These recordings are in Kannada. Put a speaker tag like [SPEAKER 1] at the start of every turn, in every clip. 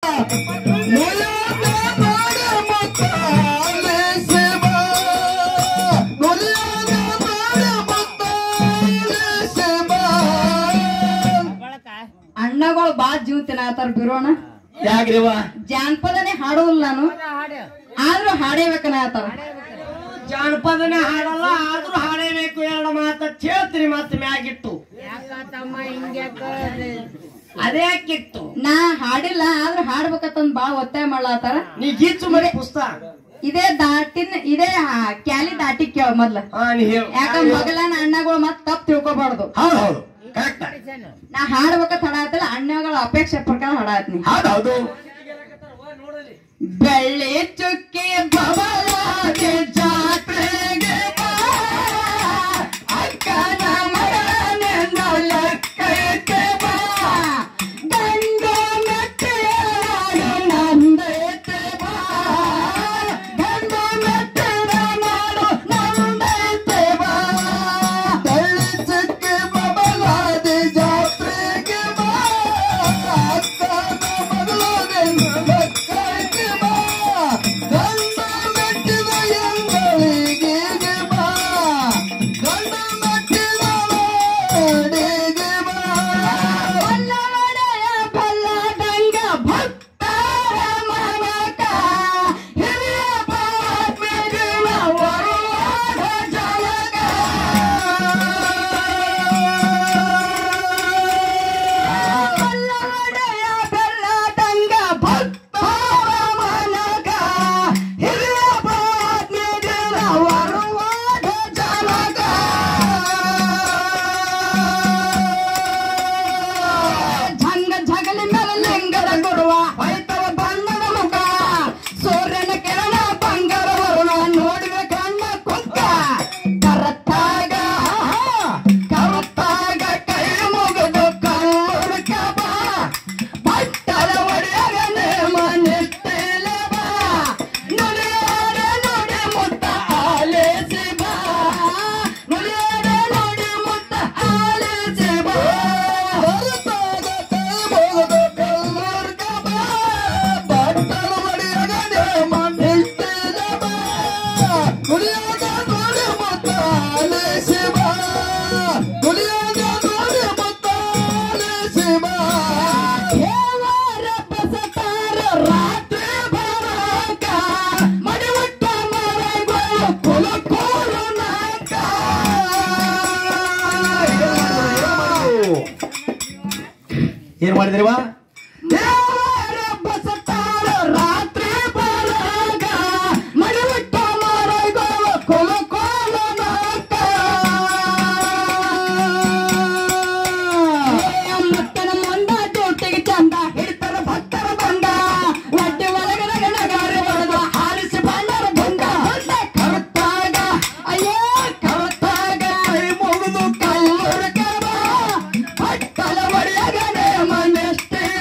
[SPEAKER 1] ನುಲಿಯಾದ ನಾಡ ಮತ್ತ ಆಲಿಸಿ ಬಾ. ನುಲಿಯಾದ ನಾಡ ಮತ್ತ ಆಲಿಸಿ ಬಾ.
[SPEAKER 2] ಅಣ್ಣಗಳು ಬಾ ಜೀವ ತಿನ್ನಾತಾರ ಬಿರೋಣ
[SPEAKER 1] ಯಾಕ್ರಿವ
[SPEAKER 2] ಜಾನಪದನೇ ಹಾಡೋದಿಲ್ಲ ನಾನು ಆದ್ರೂ ಹಾಡೇಬೇಕನ್ನತ್ತಾರ
[SPEAKER 3] ಜಾನಪದನೇ ಹಾಡಲ್ಲ ಆದ್ರೂ ಹಾಡೇಬೇಕು ಎರಡು ಮಾತ ಕೇಳ್ತೀನಿ ಮತ್ತೆ ಮ್ಯಾಗಿಟ್ಟು ಅದೇ ಯಾಕಿತ್ತು
[SPEAKER 2] ನಾ ಹಾಡಿಲ್ಲ ಆದ್ರೂ ಹಾಡ್ಬೇಕಂತಂದ್ ಬಾಳ ಒತ್ತಾಯ ಮಾಡ್ಲಾತಾರ
[SPEAKER 3] ನೀ ಗೀಚು ಮರಿ ಪುಸ್ತಕ
[SPEAKER 2] ಇದೇ ದಾಟಿನ ಇದೇ ಆ, ಕ್ಯಾಲಿ ದಾಟಿ ಕೇಳ ಮೊದ್ಲ
[SPEAKER 3] ಹಾ ನೀ ಹೇಳು
[SPEAKER 2] ಯಾಕಂದ್ರ ಮಗಲನ ಅಣ್ಣಗಳು ಮತ್ ತಪ್ಪ ತಿಳ್ಕೊಬಾರ್ದು
[SPEAKER 1] ಹೌದು ಹೌದು ಕರೆಕ್ಟ್
[SPEAKER 2] ನಾ ಹಾಡ್ಬೇಕಂತ ಹಾಡಾತಿಲ್ಲ ಅಣ್ಣಗಳ ಅಪೇಕ್ಷೆ ಪ್ರಕಾರ ಹಾಡಾತ್ನಿ
[SPEAKER 1] ಹೌದು ಹೌದು
[SPEAKER 2] ಬೆಳ್ಳಿ ಚುಕ್ಕಿ ಬಬಲಾದೆ ಜಾತ್ರೆಗೆ ಬಾ. ಅಕ್ಕನ ಮಗನೆಂದು ಲೆಕ್ಕಕ್ಕೆ ಬಾ. ಗಂಡ ಮೆಟ್ಟಿಯಾಗಿ ನಂದೈತೆ ಬಾ. ಗಂಡ ಮೆಟ್ಟಿದ ನಾಡು ನಂದೈತೆ ಬಾ.
[SPEAKER 1] ಬೆಳ್ಳಿ ಚಕ್ಕೆ ಬಬಲಾದಿ ಜಾತ್ರೆಗೆ ಬಾ ಅಕ್ಕನ ಮಗಳಾದೆ ಲೆಕ್ಕಕ್ಕೆ ಬಾ ಗಂಡ ಮೆಟ್ಟಿದ ಎಂಗಳಿಗೆ ಬಾ ಗಂಡ ಮೆಟ್ಟಿದ ನಾಡಿಗೆ ಬಾ
[SPEAKER 2] ಬಲ್ಲವಡೆಯ ಬಲ್ಲದಂಗ ಭಕ್ತರ ಮನಕ ಹಿರಿಯ ಪಾತ್ಮೆಗಳ ವರುವಾದ ಜಲಗ. ಬಲ್ಲವಡೆಯ ಬಲ್ಲದಂಗ ಭಕ್ತರ ಮನಕ ಹಿರಿಯ ಪಾತ್ಮೆಗಳ ವರುವಾದ ಜಲಗ. ಝಂಗ ಝಗಲಿ ಮೇಲೆ ಲಿಂಗದ ಗುರುವ ಹೊಯ್ತವ ಬಣ್ಣದ ಮುಖ ಸೂರ್ಯನ ಕಿರಣ ಬಂಗಾರ ವರುಣ ನೋಡುವ ಕಣ್ಣ ಕುಕ್ಕ ಕರತ್ತಾಗ ಕರತ್ತಾಗ ಕೈ ಮುಗಿದು ಕಲ್ಲುರ್ಕ ಬಾ ಬಟ್ಟಲ ಒಡೆಯಗ ನೇಮ ನಿಷ್ಠೆಲ ಬಾ ನುಡಿಯಾರ ನುಡಿ ಮುತ್ತ ಆಲಿಸಿ ಬಾ ನುಡಿಯಾರ ನುಡಿ ಮುತ್ತ ಆಲಿಸಿ ಬಾ
[SPEAKER 1] ಹೊರತಾಗ ಕೈ ಮುಗಿದು ಕಲ್ಲುರ್ಕ ಬಾ ಬಟ್ಟಲು ಒಡೆಯಗ ನೇಮ ನಿಷ್ಠೆಲ ಬಾ ನುಡಿಯಾಗ ನುಡಿ ಮುತ್ತ ಆಲಿಸಿ ಬಾ ನುಡಿಯಾಗ ನುಡಿ ಮುತ್ತ ಆಲಿಸಿ ಬಾ
[SPEAKER 2] ದೇವರ ಬಸತಾರ ರಾತ್ರಿ ಬರಾಕ ಮಡಿವಟ್ಟ ಮರಗಳು ಕುಲ ಕೋರನಾಕ
[SPEAKER 1] ಏನ್ ಮಾಡಿದ್ರಿವಾ
[SPEAKER 2] ದೇವರ ಬಸತಾರ ರಾತ್ರಿ ಬರಾಕ ಮಡಿವಟ್ಟ ಮರಗಳು ಕುಲ ಕೋರನಾಕ ಮತ್ತನ ಮುಂದ ಡ್ಯೂಟಿಗೆ ಚಂದ ಹಿಡಿತರ ಭಕ್ತರ ಬಂದ ಒಡ್ಡಿ ಒಳಗದ ಗಣಗಾರಿ ಹೊಡೆದ ಆರಿಸಿ ಬಂದರ ಬಂದ ಬಂದ ಕರುತ್ತಾಗ ಅಯ್ಯೋ ಕರುತ್ತಾಗ ಕೈ ಮುಗಿದು ಕಲ್ಲುರ ಕಬ ಭಕ್ತರ ಒಡೆಯಗನೆ ಮನೆಷ್ಟೇ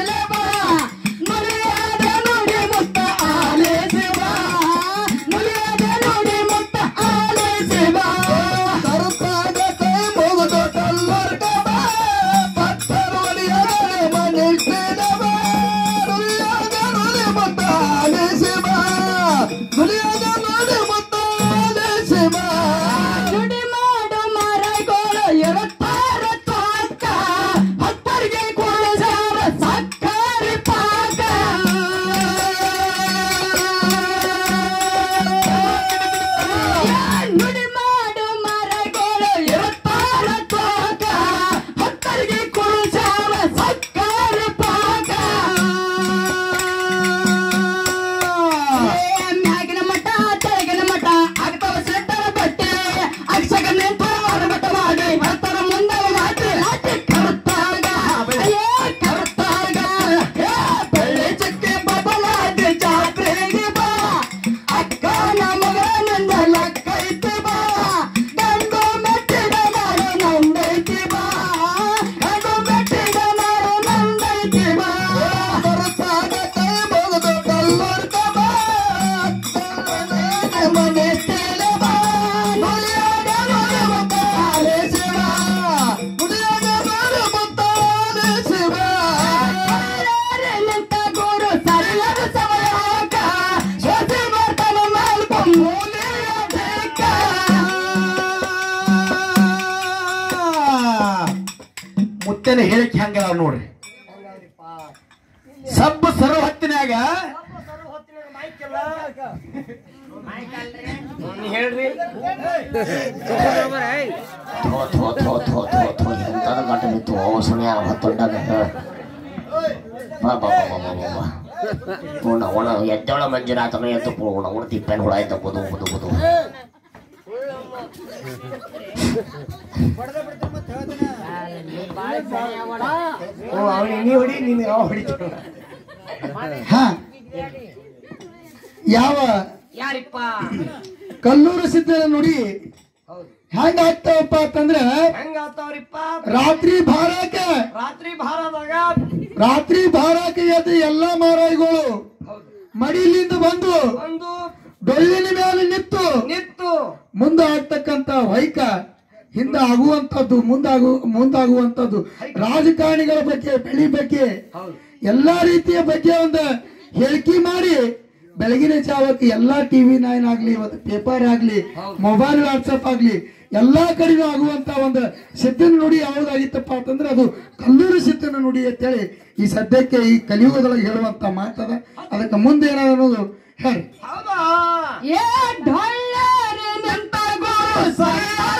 [SPEAKER 1] ಸಿದ್ಧನ ಹೇಳಿಕೆ ಹಂಗದ ನೋಡ್ರಿ ಸಬ್ಬು ಸರು ಹೊತ್ತಿನಾಗ
[SPEAKER 3] ಹೇಳ್ರಿ
[SPEAKER 4] ಥೋ ಥೋ ಥೋ ಥೋ ಥೋ ಥೋ ಎಂತದ ಗಂಟ ಬಿತ್ತು ಅವಸನೆ ಹೊತ್ತೊಂಡಾಗ ಬಾ ಬಾ ಬಾ ಬಾ ಬಾ ಬಾ ಉಣ ಉಣ ಎದ್ದೊಳ ಮಂಜುನಾಥನು ಎದ್ದು ಉಣ ಉಣ ತಿಪ್ಪೆನ್ ಹುಳ ಆಯ್ತ ಬುದು ಬುದು ಬುದು
[SPEAKER 3] ಅವನು ನೀ ಹೊಡಿ ನೀನು ಯಾವ ಹೊಡಿತಾನ
[SPEAKER 2] ಹಾ ಯಾವ
[SPEAKER 3] ಯಾರಿಪ್ಪ
[SPEAKER 2] ಕಲ್ಲೂರು ಸಿದ್ಧನ ನುಡಿ
[SPEAKER 3] ಹೌದು
[SPEAKER 2] ಹೆಂಗ ಆಗ್ತಾವಪ್ಪ ಅಂತಂದ್ರ
[SPEAKER 3] ಹೆಂಗ ಆತಾವ್ರಿಪ್ಪ
[SPEAKER 2] ರಾತ್ರಿ ಭಾರಕ
[SPEAKER 3] ರಾತ್ರಿ ಭಾರದಾಗ
[SPEAKER 2] ರಾತ್ರಿ ಭಾರಕ ಎದ್ದು ಎಲ್ಲಾ ಮಾರಾಯಿಗಳು
[SPEAKER 3] ಹೌದು
[SPEAKER 2] ಮಡಿಲಿಂದ ಬಂದು
[SPEAKER 3] ಒಂದು
[SPEAKER 2] ಡೊಳ್ಳಿನ ಮೇಲೆ ನಿಂತು
[SPEAKER 3] ನಿತ್ತು
[SPEAKER 2] ಮುಂದೆ ಆಗ್ತಕ್ಕಂತ ವೈಕ ಹಿಂದೆ ಆಗುವಂತದ್ದು ಮುಂದಾಗು ಮುಂದಾಗುವಂತದ್ದು ರಾಜಕಾರಣಿಗಳ ಬಗ್ಗೆ ಬೆಳಿ ಬಗ್ಗೆ
[SPEAKER 3] ಹೌದು
[SPEAKER 2] ಎಲ್ಲಾ ರೀತಿಯ ಬಗ್ಗೆ ಒಂದು ಹೇಳಿಕೆ ಮಾಡಿ ಬೆಳಗಿನ ಜಾವಕ್ಕೆ ಎಲ್ಲಾ ಟಿವಿ ನೈನ್ ಆಗ್ಲಿ ಇವತ್ತು ಪೇಪರ್ ಆಗ್ಲಿ ಮೊಬೈಲ್ ವಾಟ್ಸಪ್ ಆಗ್ಲಿ ಎಲ್ಲಾ ಕಡೆನೂ ಆಗುವಂತ ಒಂದು ಸಿದ್ಧನ ನುಡಿ ಯಾವ್ದಾಗಿತ್ತಪ್ಪ ಅಂತಂದ್ರೆ ಅದು ಕಲ್ಲೂರು ಸಿದ್ಧನ ನುಡಿ ಅಂತೇಳಿ ಈ ಸದ್ಯಕ್ಕೆ ಈ ಕಲಿಯುಗದೊಳಗೆ ಹೇಳುವಂತ ಮಾತದ ಅದಕ್ಕೆ ಮುಂದೆ ಏನಾದ್ರು ಅನ್ನೋದು ಹೇಳಿ
[SPEAKER 3] ಹೌದಾ
[SPEAKER 2] ಏ ಡೊಳ್ಳರು ನಿಂತ ಗುರು ಸಾಯ